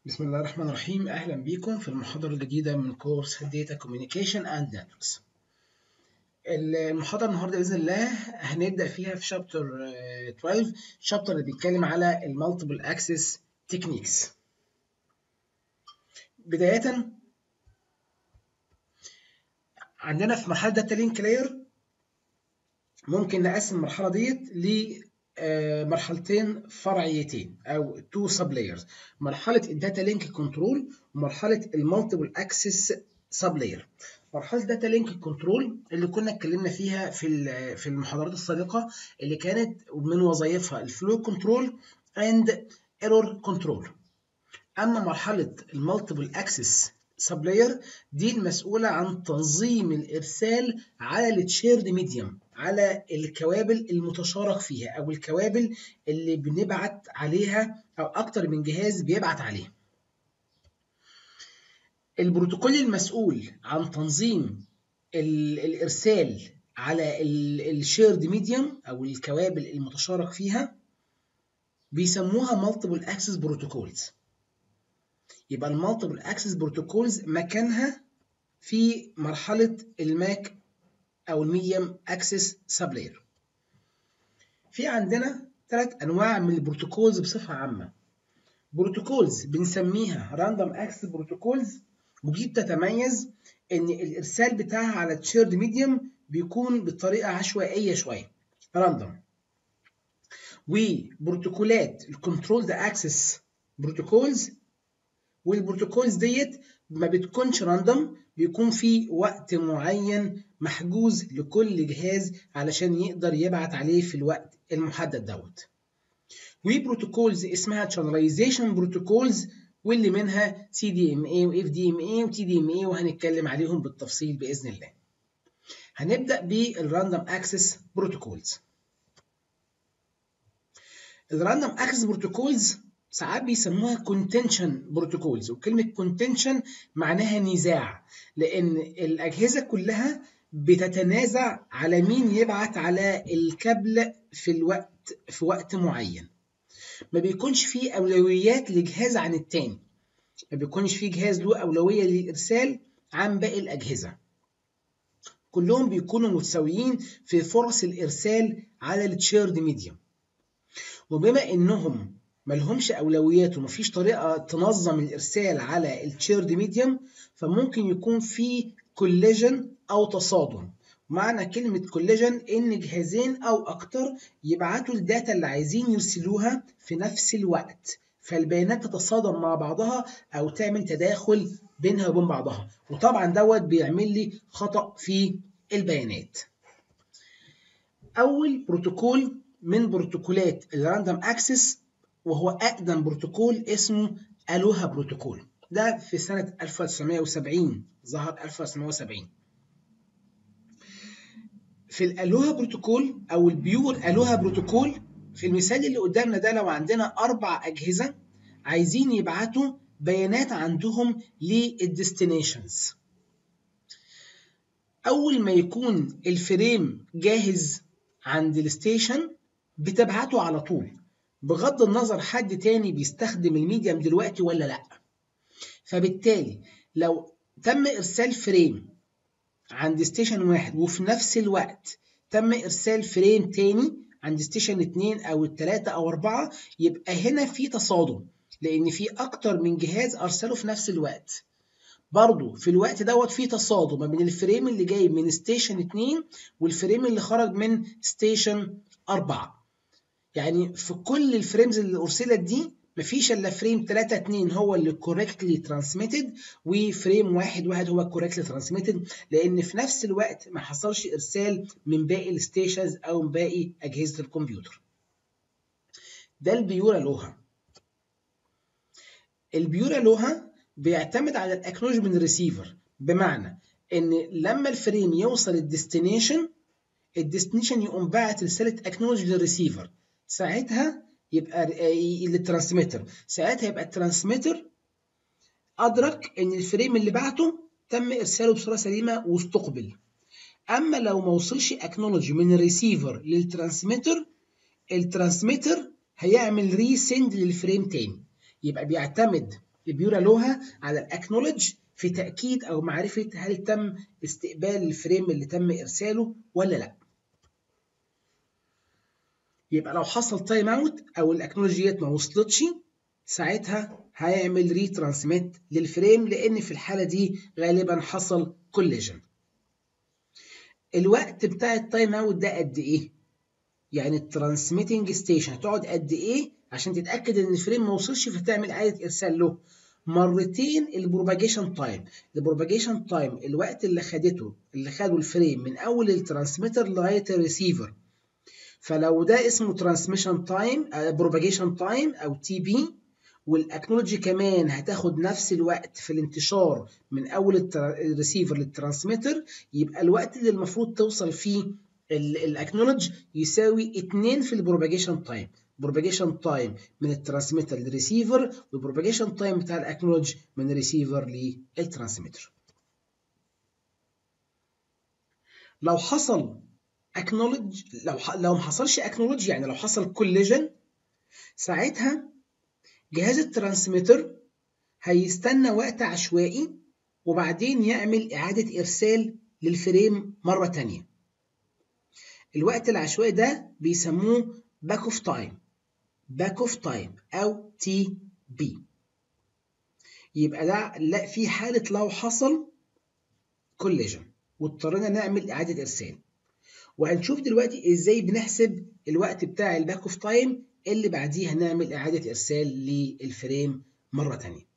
بسم الله الرحمن الرحيم أهلا بكم في المحاضرة الجديدة من كورس Data Communication and Networks المحاضرة النهاردة بإذن الله هنبدأ فيها في شابتر 12 شابتر اللي بيتكلم على المالتيبل اكسس تكنيكس بداية عندنا في مرحلة داتا لينك لاير ممكن نقسم المرحلة ديت ل مرحلتين فرعيتين او تو سب لايرز مرحله الداتا لينك كنترول ومرحله المالتيبل اكسس سب لاير مرحله الداتا لينك كنترول اللي كنا اتكلمنا فيها في في المحاضرات السابقه اللي كانت من وظائفها الفلو كنترول اند ايرور كنترول اما مرحله المالتيبل اكسس سب لاير دي المسؤوله عن تنظيم الارسال على التشيرد ميديوم على الكوابل المتشارك فيها او الكوابل اللي بنبعت عليها او اكتر من جهاز بيبعت عليها البروتوكول المسؤول عن تنظيم الارسال على الشيرد ميديوم او الكوابل المتشارك فيها بيسموها مالتيبل اكسس بروتوكولز يبقى المالتيبل اكسس بروتوكولز مكانها في مرحله الماك او الميديم اكسس سب لاير في عندنا ثلاث انواع من البروتوكولز بصفه عامه بروتوكولز بنسميها راندوم اكسس بروتوكولز ودي بتتميز ان الارسال بتاعها على التشيرد ميديوم بيكون بطريقه عشوائيه شويه راندوم وبروتوكولات الكنترولد اكسس بروتوكولز والبروتوكولز ديت ما بتكونش راندوم بيكون في وقت معين محجوز لكل جهاز علشان يقدر يبعت عليه في الوقت المحدد دوت وبروتوكولز اسمها channelization بروتوكولز واللي منها CDMA و FDMA و TDMA وهنتكلم عليهم بالتفصيل بإذن الله هنبدأ بالراندوم اكسس بروتوكولز الراندوم اكسس بروتوكولز ساعات بيسموها كونتنشن بروتوكولز وكلمة كونتنشن معناها نزاع لأن الأجهزة كلها بتتنازع على مين يبعت على الكابل في الوقت في وقت معين ما بيكونش فيه أولويات لجهاز عن التاني ما بيكونش فيه جهاز له أولوية للإرسال عن باقي الأجهزة كلهم بيكونوا متساويين في فرص الإرسال على التشيرد ميديوم وبما إنهم ملهمش أولويات ومفيش طريقة تنظم الإرسال على التشيرد ميديوم فممكن يكون في كوليجن أو تصادم معنى كلمة كوليجن إن جهازين أو أكتر يبعتوا الداتا اللي عايزين يرسلوها في نفس الوقت فالبيانات تتصادم مع بعضها أو تعمل تداخل بينها وبين بعضها وطبعا دوت بيعمل لي خطأ في البيانات أول بروتوكول من بروتوكولات الراندوم اكسس وهو أقدم بروتوكول اسمه ألوها بروتوكول ده في سنة 1970 ظهر 1970 في الألوها بروتوكول أو البيور ألوها بروتوكول في المثال اللي قدامنا ده لو عندنا أربع أجهزة عايزين يبعتوا بيانات عندهم للديستنيشنز أول ما يكون الفريم جاهز عند الستيشن بتبعته على طول بغض النظر حد تاني بيستخدم الميديم دلوقتي ولا لا فبالتالي لو تم ارسال فريم عند ستيشن واحد وفي نفس الوقت تم ارسال فريم تاني عند ستيشن اتنين او التلاتة او اربعة يبقى هنا في تصادم لان في اكتر من جهاز ارسله في نفس الوقت برضو في الوقت دوت في تصادم ما بين الفريم اللي جاي من ستيشن اتنين والفريم اللي خرج من ستيشن اربعة يعني في كل الفريمز اللي ارسلت دي مفيش الا فريم 3 2 هو اللي كوريكتلي ترانسميتد وفريم واحد واحد هو كوريكتلي ترانسميتد لان في نفس الوقت ما حصلش ارسال من باقي الستيشنز او من باقي اجهزه الكمبيوتر ده البيورا لوها البيورا لوها بيعتمد على الاكنولج من الريسيفر بمعنى ان لما الفريم يوصل الديستنيشن الديستنيشن يقوم باعت رساله اكنولج للريسيفر ساعتها يبقى للترانسميتر ساعتها يبقى الترانسميتر ادرك ان الفريم اللي بعته تم ارساله بصوره سليمه واستقبل اما لو ما وصلش اكنولوجي من الريسيفر للترانسميتر الترانسميتر هيعمل ريسند للفريم تاني يبقى بيعتمد البيورا لوها على الاكنولج في تاكيد او معرفه هل تم استقبال الفريم اللي تم ارساله ولا لا يبقى لو حصل تايم اوت او الاكنولوجيات ما وصلتش ساعتها هيعمل ري ترانسميت للفريم لان في الحاله دي غالبا حصل كوليجن الوقت بتاع التايم اوت ده قد ايه يعني الترانسميتنج ستيشن هتقعد قد ايه عشان تتاكد ان الفريم ما وصلش فتعمل اعاده ارسال له مرتين البروباجيشن تايم البروباجيشن تايم الوقت اللي خدته اللي خده الفريم من اول الترانسميتر لغايه الريسيفر فلو ده اسمه ترانسميشن تايم بروباجيشن تايم او تي بي والاكنولوجي كمان هتاخد نفس الوقت في الانتشار من اول الريسيفر للترانسميتر يبقى الوقت اللي المفروض توصل فيه الاكنولوج يساوي 2 في البروباجيشن تايم بروباجيشن تايم من الترانسميتر للريسيفر والبروباجيشن تايم بتاع الاكنولوج من الريسيفر للترانسميتر لو حصل اكنولوج لو لو ما حصلش اكنولوج يعني لو حصل كوليجن ساعتها جهاز الترانسميتر هيستنى وقت عشوائي وبعدين يعمل إعادة إرسال للفريم مرة تانية الوقت العشوائي ده بيسموه باك اوف تايم باك اوف تايم أو تي بي يبقى ده لا في حالة لو حصل كوليجن واضطرينا نعمل إعادة إرسال وهنشوف دلوقتي إزاي بنحسب الوقت بتاع الباك اوف تايم اللي بعديها نعمل إعادة إرسال للفريم مرة تانية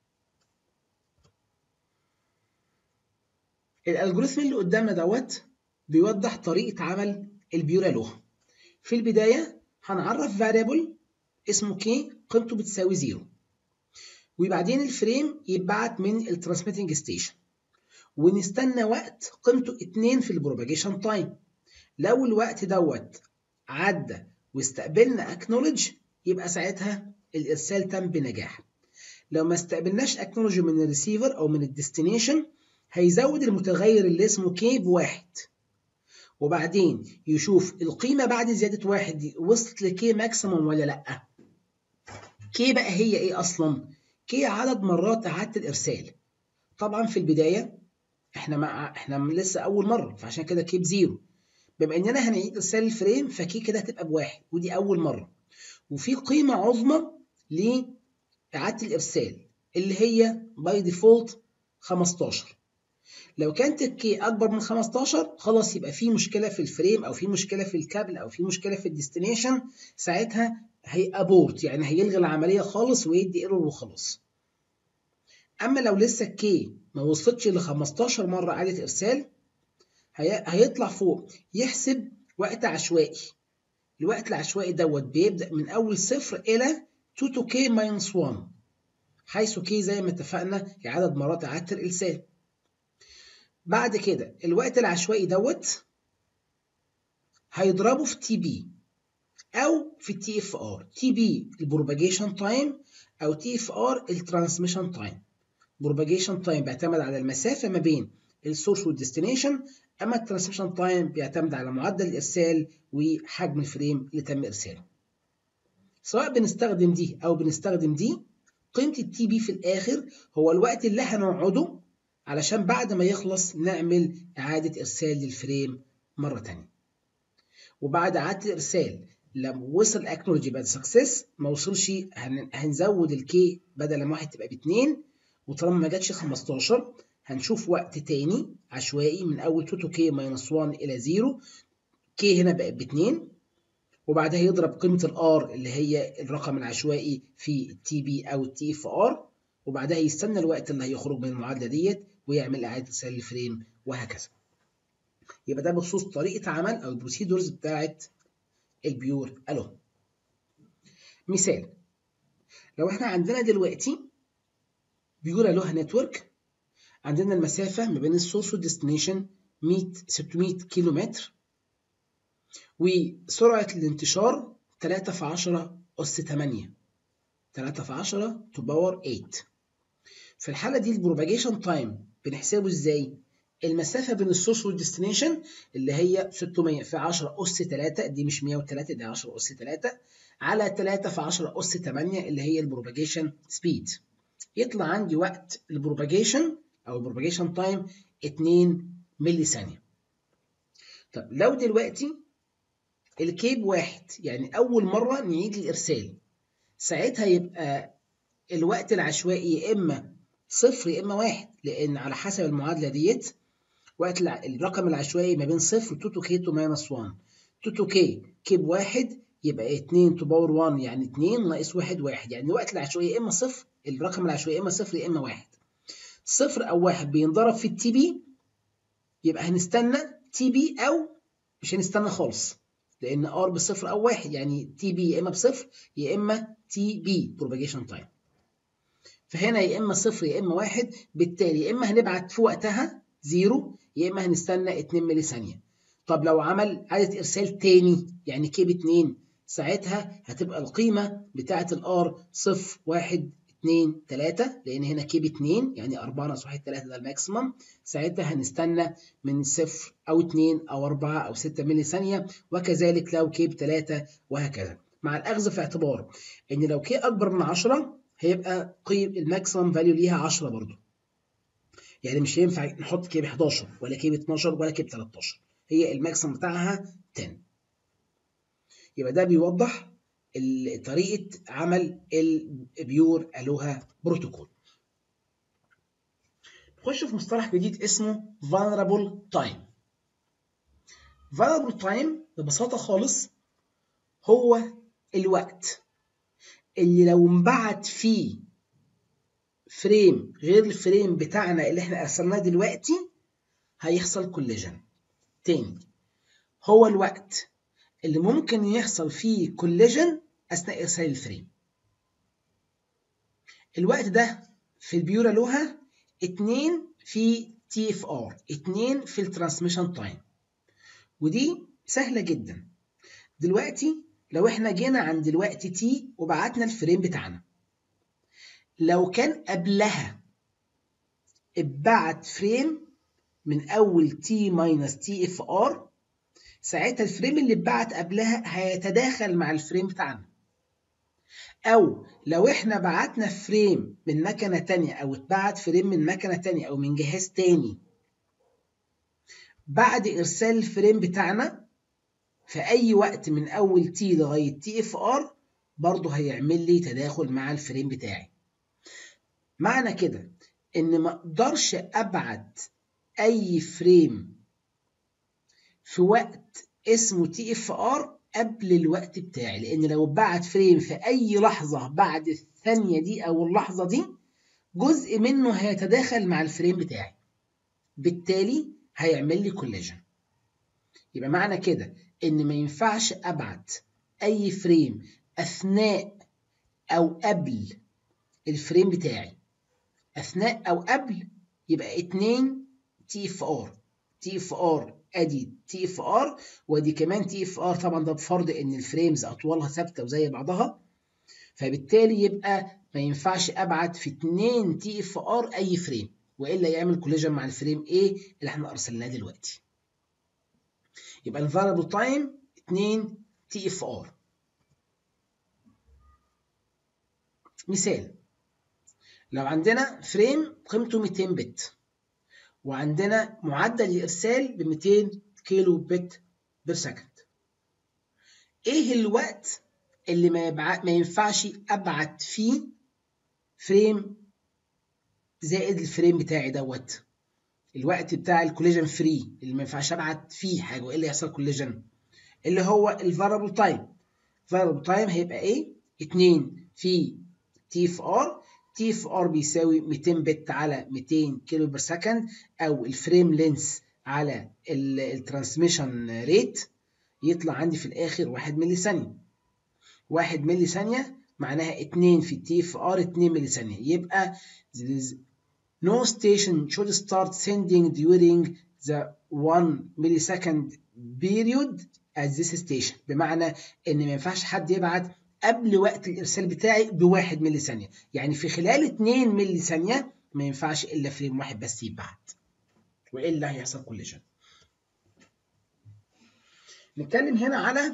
الالجوريثم اللي قدامنا دوت بيوضح طريقة عمل البيورا لوها في البداية هنعرف variable اسمه k قيمته بتساوي زيرو وبعدين الفريم يتبعت من الترانسميتنج ستيشن ونستنى وقت قيمته 2 في البروباجيشن تايم لو الوقت دوت عدى واستقبلنا اكنولج يبقى ساعتها الارسال تم بنجاح لو ما استقبلناش اكنولج من الريسيفر او من الديستنيشن هيزود المتغير اللي اسمه كي بواحد وبعدين يشوف القيمة بعد زيادة واحد دي وصلت لكي ماكسيموم ولا لأ كي بقى هي ايه اصلا كي عدد مرات اعادة الارسال طبعا في البداية احنا مع احنا لسه اول مرة فعشان كده كي بزيرو بما اننا هنعيد ارسال الفريم فكي كده هتبقى بواحد ودي اول مرة وفي قيمة عظمى لإعادة الإرسال اللي هي باي ديفولت 15 لو كانت الكي أكبر من 15 خلاص يبقى في مشكلة في الفريم أو في مشكلة في الكابل أو في مشكلة في الديستنيشن ساعتها هيأبورت يعني هيلغي العملية خالص ويدي ايرور وخلاص أما لو لسه الكي ما وصلتش ل 15 مرة إعادة إرسال هيطلع فوق يحسب وقت عشوائي الوقت العشوائي دوت بيبدأ من أول صفر إلى 2 to k minus 1 حيث k زي ما اتفقنا هي عدد مرات إعادة الإرسال بعد كده الوقت العشوائي دوت هيضربه في تي بي أو في تي اف ار تي بي البروباجيشن تايم أو تي اف ار الترانسميشن تايم بروباجيشن تايم بيعتمد على المسافة ما بين السورس والديستنيشن اما الترانسميشن تايم بيعتمد على معدل الارسال وحجم الفريم اللي تم ارساله سواء بنستخدم دي او بنستخدم دي قيمه التي بي في الاخر هو الوقت اللي هنقعده علشان بعد ما يخلص نعمل اعاده ارسال للفريم مره تانية وبعد اعاده الارسال لما وصل اكنولوجي بعد سكسس ما وصلش هنزود الكي بدل ما واحد تبقى باتنين وطالما ما جاتش 15 هنشوف وقت تاني عشوائي من أول 2 to k minus 1 إلى 0 k هنا بقت ب 2 وبعدها يضرب قيمة الار اللي هي الرقم العشوائي في التي بي أو التي اف ار وبعدها يستنى الوقت اللي هيخرج من المعادلة ديت ويعمل إعادة إرسال الفريم وهكذا. يبقى ده بخصوص طريقة عمل أو البروسيدورز بتاعت البيور ألو. مثال لو احنا عندنا دلوقتي بيور ألوها نتورك عندنا المسافة ما بين السورس والديستنيشن 100 600 كيلو متر وسرعة الانتشار 3 في 10 أس 8 3 في 10 to power 8 في الحالة دي البروباجيشن تايم بنحسبه ازاي؟ المسافة بين السورس والديستنيشن اللي هي 600 في 10 أس 3 دي مش 103 دي 10 أس 3 على 3 في 10 أس 8 اللي هي البروباجيشن سبيد يطلع عندي وقت البروباجيشن او البروباجيشن تايم 2 ملي ثانيه طب لو دلوقتي الكيب واحد يعني اول مره نعيد الارسال ساعتها يبقى الوقت العشوائي يا اما صفر يا اما واحد لان على حسب المعادله ديت وقت الرقم العشوائي ما بين صفر 2 تو كي تو ماينس 1 2 تو كي كيب واحد يبقى 2 تو باور 1 يعني 2 ناقص 1 1 يعني الوقت العشوائي يا اما صفر الرقم العشوائي يا اما صفر يا اما واحد صفر او واحد بينضرب في التي بي يبقى هنستنى تي بي او مش هنستنى خالص لان ار بصفر او واحد يعني تي بي يا اما بصفر يا اما تي بي بروباجيشن تايم فهنا يا اما صفر يا اما واحد بالتالي يا اما هنبعت في وقتها زيرو يا اما هنستنى 2 ملي ثانيه طب لو عمل عدد ارسال تاني يعني كيب 2 ساعتها هتبقى القيمه بتاعه الار صفر واحد 2 3 لان هنا كيب 2 يعني 4 ناقص 1 3 ده الماكسيمم ساعتها هنستنى من 0 او 2 او 4 او 6 ملي ثانيه وكذلك لو كيب 3 وهكذا مع الاخذ في اعتبار ان لو كي اكبر من 10 هيبقى قيم الماكسيمم فاليو ليها 10 برضو يعني مش هينفع نحط كيب 11 ولا كيب 12 ولا كيب 13 هي الماكسيمم بتاعها 10 يبقى ده بيوضح طريقة عمل البيور ألوها بروتوكول نخش في مصطلح جديد اسمه vulnerable time vulnerable time ببساطة خالص هو الوقت اللي لو انبعت فيه فريم غير الفريم بتاعنا اللي احنا ارسلناه دلوقتي هيحصل كوليجن تاني هو الوقت اللي ممكن يحصل فيه كوليجن اثناء ارسال الفريم الوقت ده في البيورا لوها 2 في تي اف ار 2 في الترانسميشن تايم ودي سهله جدا دلوقتي لو احنا جينا عند الوقت تي وبعتنا الفريم بتاعنا لو كان قبلها اتبعت فريم من اول تي ماينس تي اف ار ساعتها الفريم اللي اتبعت قبلها هيتداخل مع الفريم بتاعنا او لو احنا بعتنا فريم من مكنه تانية او اتبعت فريم من مكنه تانية او من جهاز تاني بعد ارسال الفريم بتاعنا في اي وقت من اول تي لغايه تي اف ار برضه هيعمل لي تداخل مع الفريم بتاعي معنى كده ان ما اقدرش ابعت اي فريم في وقت اسمه تي اف ار قبل الوقت بتاعي لان لو بعت فريم في اي لحظه بعد الثانيه دي او اللحظه دي جزء منه هيتداخل مع الفريم بتاعي بالتالي هيعمل لي كوليجن يبقى معنى كده ان ما ينفعش ابعت اي فريم اثناء او قبل الفريم بتاعي اثناء او قبل يبقى 2 تي اف ار تي اف ار ادي تي اف ار وادي كمان تي اف ار طبعا ده بفرض ان الفريمز اطوالها ثابته وزي بعضها فبالتالي يبقى ما ينفعش ابعت في 2 تي اف ار اي فريم والا يعمل كوليجن مع الفريم A اللي احنا ارسلناه دلوقتي يبقى الفاريبل تايم 2 تي اف ار مثال لو عندنا فريم قيمته 200 بت وعندنا معدل الارسال ب 200 كيلو بت بير سكند ايه الوقت اللي ما, يبع... ما ينفعش ابعت فيه فريم زائد الفريم بتاعي دوت الوقت بتاع الكوليجن فري اللي ما ينفعش ابعت فيه حاجه وايه اللي يحصل كوليجن اللي هو الفاريبل تايم فاريبل تايم هيبقى ايه 2 في تي اف ار تي اف ار بيساوي 200 بت على 200 كيلو بير سكند او الفريم لينس على الترانسميشن ريت يطلع عندي في الاخر 1 ملي ثانيه 1 ملي ثانيه معناها 2 في تي اف ار 2 ملي ثانيه يبقى no station should start sending during the 1 millisecond period at this station بمعنى ان ما ينفعش حد يبعت قبل وقت الارسال بتاعي بواحد ملي ثانيه يعني في خلال 2 ملي ثانيه ما ينفعش الا فريم واحد بس يتبعت والا هيحصل كوليجن نتكلم هنا على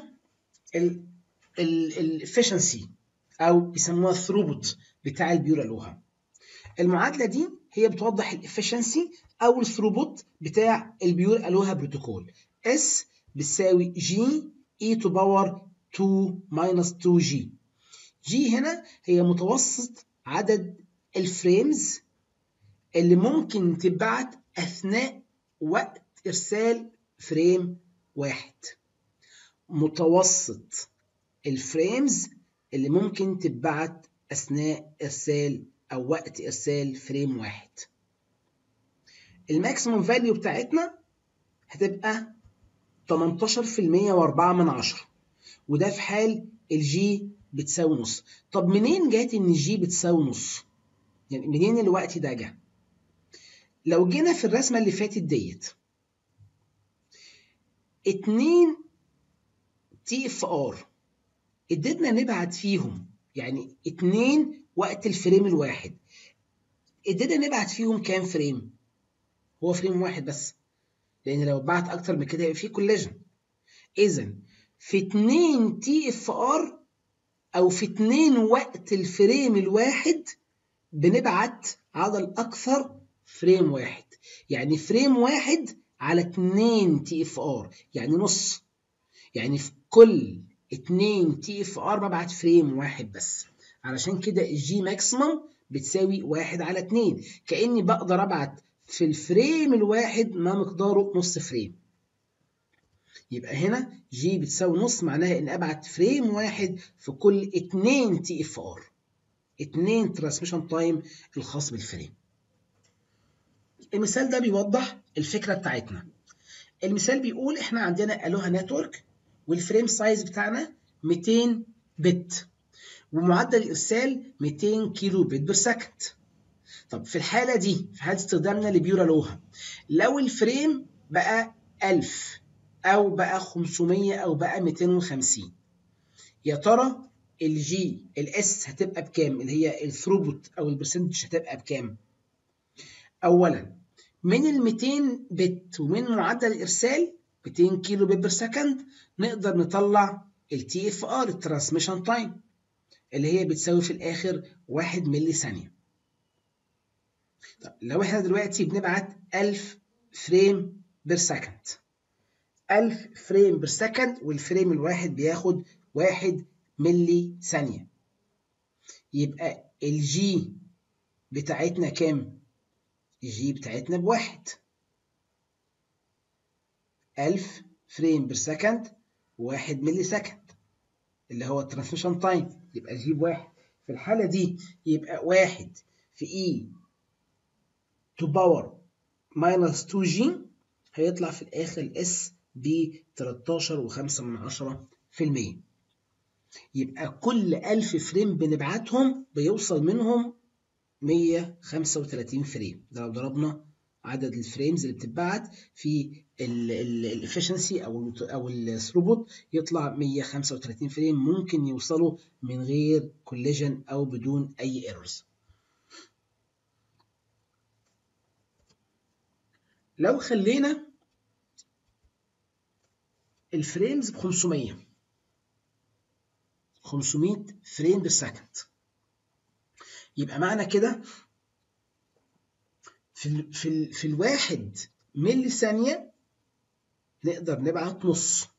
الافشنسي او بيسموها الثروبوت بتاع البيورا لوها المعادله دي هي بتوضح الافشنسي او الثروبوت بتاع البيور الوها بروتوكول اس بتساوي جي اي تو باور 2 ماينس 2 جي جي هنا هي متوسط عدد الفريمز اللي ممكن تبعت اثناء وقت ارسال فريم واحد متوسط الفريمز اللي ممكن تتبعت اثناء ارسال او وقت ارسال فريم واحد الماكسيموم فاليو بتاعتنا هتبقى 18% و4 من عشرة وده في حال الجي بتساوي نص طب منين جات ان الجي بتساوي نص يعني منين الوقت ده جه لو جينا في الرسمه اللي فاتت ديت 2 تي اف ار اديتنا نبعت فيهم يعني 2 وقت الفريم الواحد ادينا نبعت فيهم كام فريم هو فريم واحد بس لان لو بعت اكتر من كده يبقى في كولاجن اذا في 2 تي اف ار او في 2 وقت الفريم الواحد بنبعت على الاكثر فريم واحد يعني فريم واحد على 2 تي اف ار يعني نص يعني في كل 2 تي اف ار ببعت فريم واحد بس علشان كده الجي ماكسيمم بتساوي واحد على 2 كاني بقدر ابعت في الفريم الواحد ما مقداره نص فريم يبقى هنا جي بتساوي نص معناها ان ابعت فريم واحد في كل 2 تي اف ار 2 ترانسميشن تايم الخاص بالفريم المثال ده بيوضح الفكره بتاعتنا المثال بيقول احنا عندنا الوها نتورك والفريم سايز بتاعنا 200 بت ومعدل الارسال 200 كيلو بت بير سكند طب في الحاله دي في حاله استخدامنا لبيورا لوها لو الفريم بقى 1000 او بقى 500 او بقى 250 يا ترى الجي الاس هتبقى بكام اللي هي الثروبوت او البرسنتج هتبقى بكام اولا من ال 200 بت ومن معدل الارسال 200 كيلو بت بير سكند نقدر نطلع التي اف ار الترانسميشن تايم اللي هي بتساوي في الاخر 1 ملي ثانيه طب لو احنا دلوقتي بنبعت 1000 فريم بير سكند 1000 فريم بير سكند والفريم الواحد بياخد 1 ملي ثانيه يبقى الجي بتاعتنا كام الجي بتاعتنا بواحد 1000 فريم بير سكند واحد ملي سكند اللي هو الترانسميشن تايم يبقى الجي بواحد في الحالة دي يبقى واحد في اي تو باور ماينس 2 جي هيطلع في الآخر الاس ب 13.5 من عشرة في المية يبقى كل 1000 فريم بنبعتهم بيوصل منهم 135 فريم ده لو ضربنا عدد الفريمز اللي بتتبعت في الافشنسي او ال او الثروبوت يطلع 135 فريم ممكن يوصلوا من غير كوليجن او بدون اي ايرورز لو خلينا الفريمز ب 500 500 فريم بالسكند يبقى معنى كده في ال في ال في الواحد ملي ثانية نقدر نبعت نص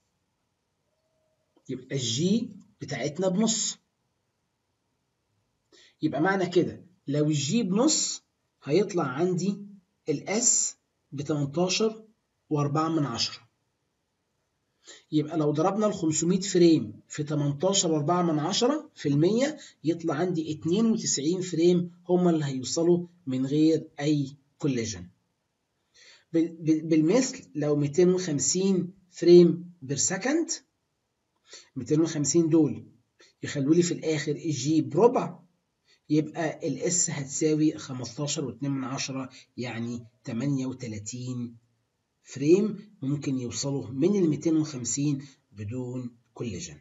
يبقى الجي بتاعتنا بنص يبقى معنى كده لو الجي بنص هيطلع عندي الاس ب 18 و4 من عشرة يبقى لو ضربنا ال 500 فريم في 18 و4 من عشرة في المية يطلع عندي 92 فريم هما اللي هيوصلوا من غير أي كوليجن بالمثل لو 250 فريم بير سكند 250 دول يخلوا لي في الآخر الجي بربع يبقى الاس هتساوي 15 و2 من عشرة يعني 38 فريم ممكن يوصلوا من ال 250 بدون كوليجن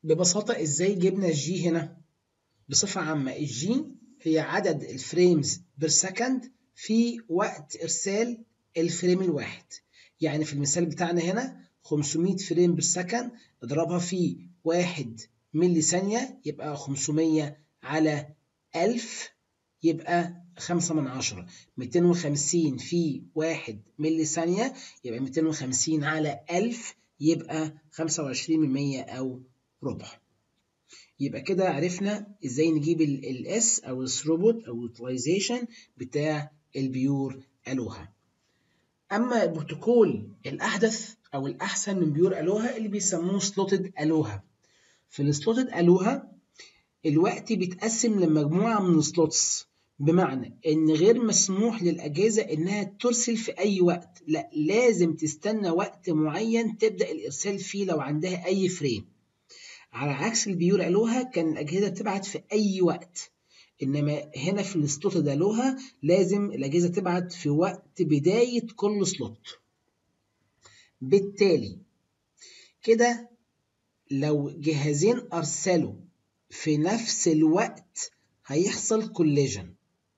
ببساطة ازاي جبنا الجي هنا بصفة عامة الجي هي عدد الفريمز بير سكند في وقت إرسال الفريم الواحد يعني في المثال بتاعنا هنا 500 فريم بير سكند اضربها في 1 ملي ثانية يبقى 500 على 1000 يبقى 5 من 10 250 في 1 ملي ثانية يبقى 250 على 1000 يبقى 25 من 100 أو ربع يبقى كده عرفنا ازاي نجيب الاس او الثروبوت او اليوتيلايزيشن بتاع البيور الوها اما البروتوكول الاحدث او الاحسن من بيور الوها اللي بيسموه سلوتد الوها في السلوتد الوها الوقت بيتقسم لمجموعه من السلوتس بمعنى ان غير مسموح للاجهزه انها ترسل في اي وقت لا لازم تستنى وقت معين تبدا الارسال فيه لو عندها اي فريم على عكس البيور الوها كان الاجهزه بتبعت في اي وقت انما هنا في السلوت ده لوها لازم الاجهزه تبعت في وقت بدايه كل سلوت بالتالي كده لو جهازين ارسلوا في نفس الوقت هيحصل كوليجن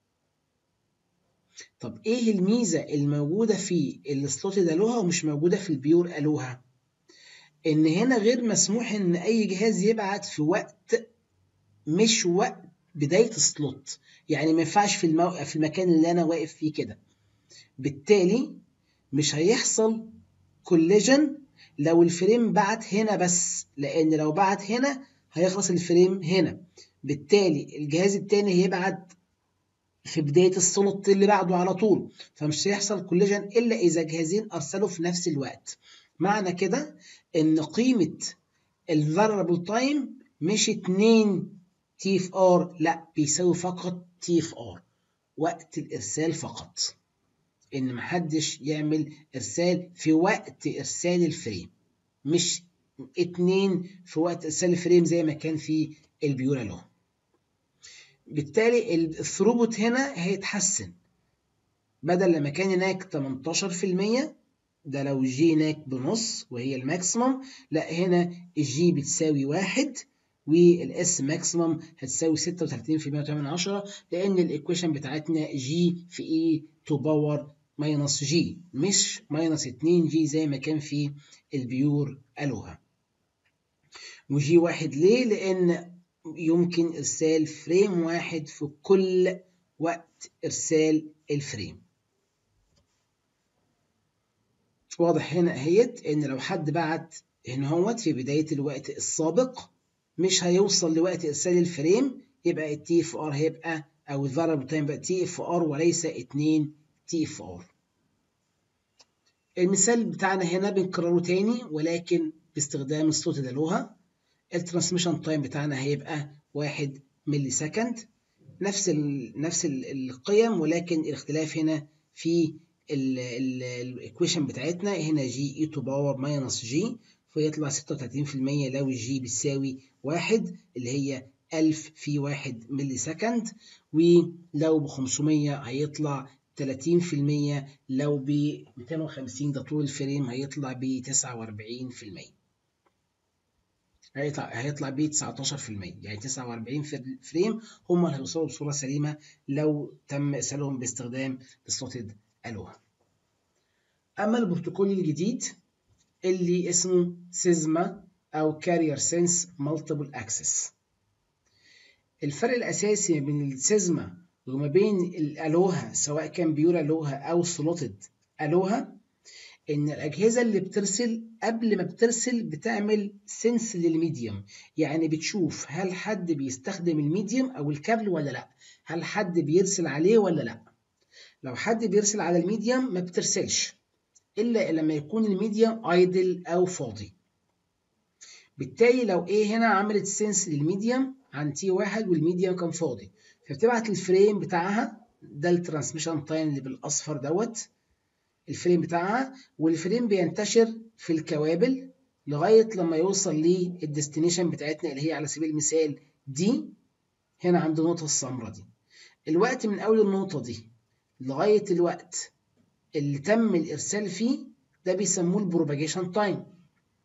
طب ايه الميزه الموجوده في السلوت ده لوها ومش موجوده في البيور الوها ان هنا غير مسموح ان اي جهاز يبعت في وقت مش وقت بدايه السلوت يعني ما ينفعش في الموقف في المكان اللي انا واقف فيه كده بالتالي مش هيحصل كوليجن لو الفريم بعت هنا بس لان لو بعت هنا هيخلص الفريم هنا بالتالي الجهاز التاني هيبعت في بداية السلوت اللي بعده على طول فمش هيحصل كوليجن إلا إذا جهازين أرسلوا في نفس الوقت معنى كده إن قيمة الفاربل تايم مش 2 تي اف ار لا بيساوي فقط تي اف ار وقت الارسال فقط ان محدش يعمل ارسال في وقت ارسال الفريم مش اتنين في وقت ارسال الفريم زي ما كان في البيولا له بالتالي الثروبوت هنا هيتحسن بدل لما كان هناك 18% ده لو جي هناك بنص وهي الماكسيمم لا هنا الجي بتساوي واحد والاس ماكسيمم هتساوي 36.8 لان الايكويشن بتاعتنا جي في اي تو باور ماينس جي مش ماينس 2 جي زي ما كان في البيور الوها وجي واحد ليه لان يمكن ارسال فريم واحد في كل وقت ارسال الفريم واضح هنا اهيت ان لو حد بعت هنا هوت في بدايه الوقت السابق مش هيوصل لوقت ارسال الفريم يبقى التي اف ار هيبقى او الفاريبل تايم بقى تي اف ار وليس 2 تي اف ار المثال بتاعنا هنا بنكرره تاني ولكن باستخدام الصوت دلوها الترانسميشن تايم بتاعنا هيبقى 1 ملي سكند نفس ال نفس ال القيم ولكن الاختلاف هنا في الايكويشن بتاعتنا هنا جي اي تو باور ماينس جي فيطلع 36% لو الجي بتساوي واحد اللي هي 1000 في 1 ملي سكند ولو ب 500 هيطلع 30% لو ب 250 ده طول الفريم هيطلع ب 49% هيطلع هيطلع ب 19% يعني 49 فريم هم اللي هيوصلوا بصوره سليمه لو تم ارسالهم باستخدام السلوتد الوها اما البروتوكول الجديد اللي اسمه سيزما أو Carrier Sense Multiple Access الفرق الأساسي بين السيزما وما بين الألوها سواء كان بيور ألوها أو سلوتد ألوها إن الأجهزة اللي بترسل قبل ما بترسل بتعمل سنس للميديوم يعني بتشوف هل حد بيستخدم الميديوم أو الكابل ولا لأ هل حد بيرسل عليه ولا لأ لو حد بيرسل على الميديوم ما بترسلش إلا لما يكون الميديا ايدل أو فاضي بالتالي لو A هنا عملت سنس للميديم عن تي واحد والميديم كان فاضي فبتبعت الفريم بتاعها ده الترانسميشن تايم اللي بالأصفر دوت الفريم بتاعها والفريم بينتشر في الكوابل لغاية لما يوصل للديستنيشن بتاعتنا اللي هي على سبيل المثال دي هنا عند النقطة السمراء دي الوقت من أول النقطة دي لغاية الوقت اللي تم الإرسال فيه ده بيسموه البروباجيشن تايم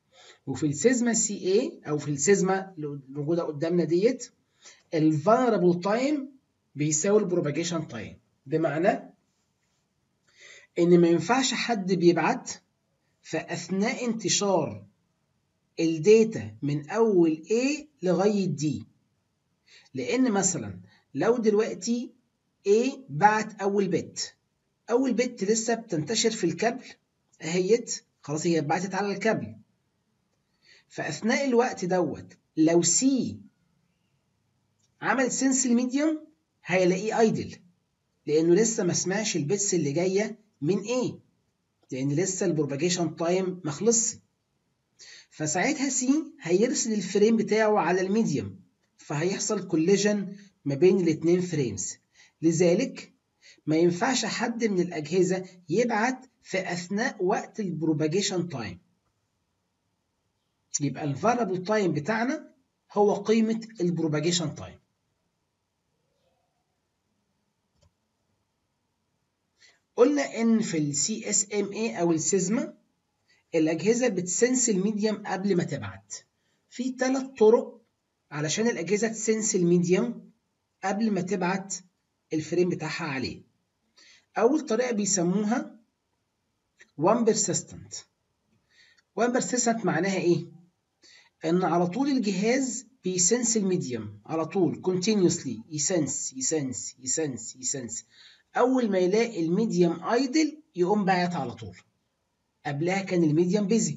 وفي السيزما سي اي او في السيزما اللي موجوده قدامنا ديت الفولنربل تايم بيساوي البروباجيشن تايم بمعنى ان ما ينفعش حد بيبعت في اثناء انتشار الداتا من اول A لغايه D لان مثلا لو دلوقتي A بعت اول بت اول بت لسه بتنتشر في الكابل اهيت خلاص هي بعتت على الكابل فاثناء الوقت دوت لو سي عمل سنس الميديوم هيلاقيه ايدل لانه لسه ما سمعش البيتس اللي جايه من ايه لان لسه البروباجيشن تايم ما خلصش فساعتها سي هيرسل الفريم بتاعه على الميديوم فهيحصل كوليجن ما بين الاتنين فريمز لذلك ما ينفعش حد من الأجهزة يبعت في أثناء وقت البروباجيشن تايم يبقى الفارابل تايم بتاعنا هو قيمة البروباجيشن تايم قلنا ان في السي اس ام اي او السيزما الاجهزه بتسنس الميديم قبل ما تبعت في ثلاث طرق علشان الاجهزه تسنس الميديم قبل ما تبعت الفريم بتاعها عليه اول طريقه بيسموها وان بيرسيستنت وان بيرسيستنت معناها ايه ان على طول الجهاز بيسنس الميديم على طول continuously يسنس يسنس يسنس يسنس اول ما يلاقي الميديم ايدل يقوم باعت على طول قبلها كان الميديم بيزي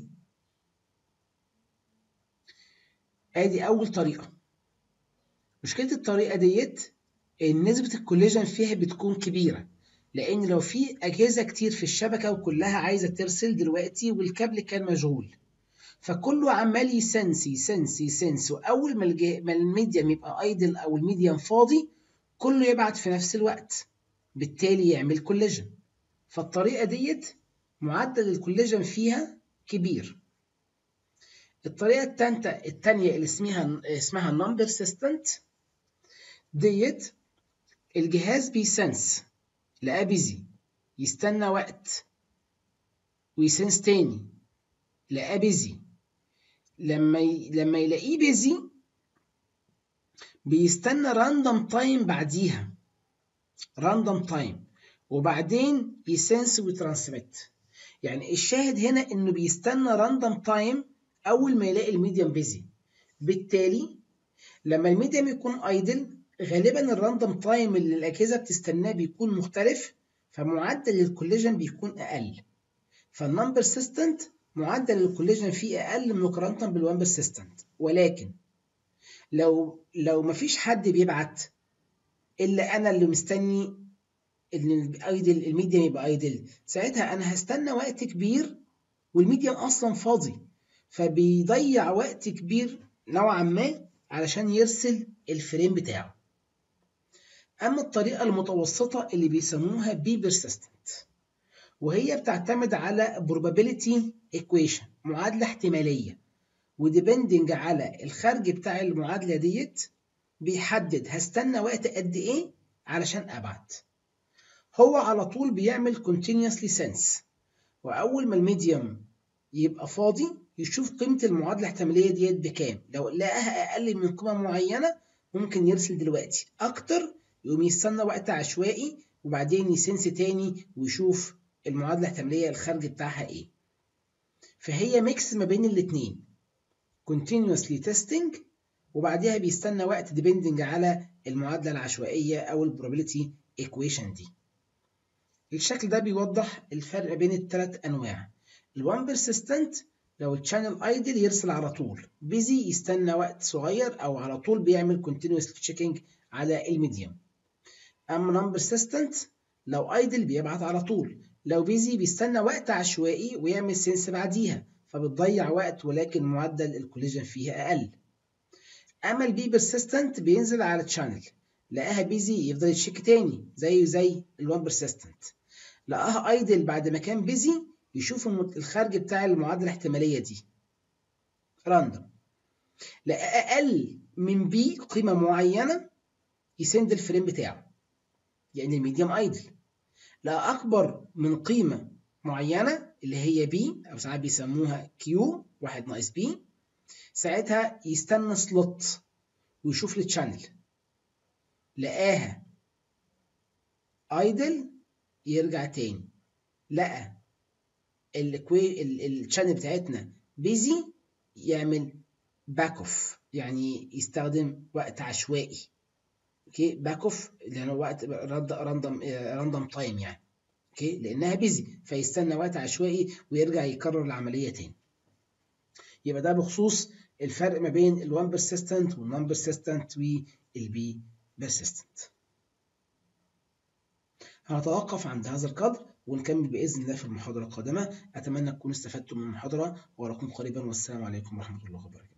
ادي اول طريقه مشكله الطريقه ديت ان نسبه الكوليجن فيها بتكون كبيره لان لو في اجهزه كتير في الشبكه وكلها عايزه ترسل دلوقتي والكابل كان مشغول فكله عمال يسنس يسنس يسنس واول ما, الجه... ما الميديم يبقى ايدل او الميديم فاضي كله يبعت في نفس الوقت بالتالي يعمل كوليجن فالطريقه ديت معدل الكوليجن فيها كبير الطريقه التالتة التانية اللي اسمها اسمها نون بيرسيستنت ديت الجهاز بيسنس لقاه بيزي يستنى وقت ويسنس تاني لقاه بيزي لما ي... لما يلاقيه بيزي بيستنى راندوم تايم بعديها راندوم تايم وبعدين يسنس وترانسميت يعني الشاهد هنا انه بيستنى راندوم تايم اول ما يلاقي الميديم بيزي بالتالي لما الميديم يكون ايدل غالبا الراندوم تايم اللي الاجهزه بتستناه بيكون مختلف فمعدل الكوليجن بيكون اقل فالنون بيرسيستنت معدل الكوليجن فيه اقل مقارنه بالوان بيرسيستنت ولكن لو لو مفيش حد بيبعت الا انا اللي مستني ان الايدل الميديم يبقى ايدل ساعتها انا هستنى وقت كبير والميديم اصلا فاضي فبيضيع وقت كبير نوعا ما علشان يرسل الفريم بتاعه اما الطريقه المتوسطه اللي بيسموها بي بيرسيستنت وهي بتعتمد على probability equation معادله احتماليه وديبندنج على الخارج بتاع المعادله ديت بيحدد هستنى وقت قد ايه علشان ابعت هو على طول بيعمل continuously sense واول ما الميديوم يبقى فاضي يشوف قيمه المعادله الاحتماليه ديت بكام لو لقاها اقل من قيمه معينه ممكن يرسل دلوقتي اكتر يقوم يستنى وقت عشوائي وبعدين يسنس تاني ويشوف المعادله الاحتماليه الخارج بتاعها ايه فهي ميكس ما بين الاتنين continuously testing وبعديها بيستنى وقت depending على المعادلة العشوائية أو البروبابيلتي equation دي الشكل ده بيوضح الفرق بين الثلاث أنواع الوان بيرسيستنت لو الشانل ايدل يرسل على طول بيزي يستنى وقت صغير أو على طول بيعمل continuous checking على الميديم أما نون بيرسيستنت لو ايدل بيبعت على طول لو بيزي بيستنى وقت عشوائي ويعمل سنس بعديها فبتضيع وقت ولكن معدل الكوليجن فيها أقل اما البي بيرسيستنت بينزل على تشانل لقاها بيزي يفضل يتشيك تاني زيه زي الوان بيرسيستنت لقاها ايدل بعد ما كان بيزي يشوف الخارج بتاع المعادله الاحتماليه دي راندوم لقى اقل من بي قيمه معينه يسند الفريم بتاعه يعني الميديم ايدل لقى اكبر من قيمه معينه اللي هي بي او ساعات بيسموها كيو واحد ناقص بي ساعتها يستنى سلوت ويشوف التشانل لقاها ايدل يرجع تاني لقى الكوي الشانل بتاعتنا بيزي يعمل باك اوف يعني يستخدم وقت عشوائي اوكي باك اوف اللي هو وقت راندوم راندوم تايم يعني اوكي لانها بيزي فيستنى وقت عشوائي ويرجع يكرر العمليه تاني يبقى ده بخصوص الفرق ما بين ال1 persistent والنون persistent والبي persistent هنتوقف عند هذا القدر ونكمل بإذن الله في المحاضرة القادمة أتمنى تكونوا استفدتم من المحاضرة وأراكم قريبا والسلام عليكم ورحمة الله وبركاته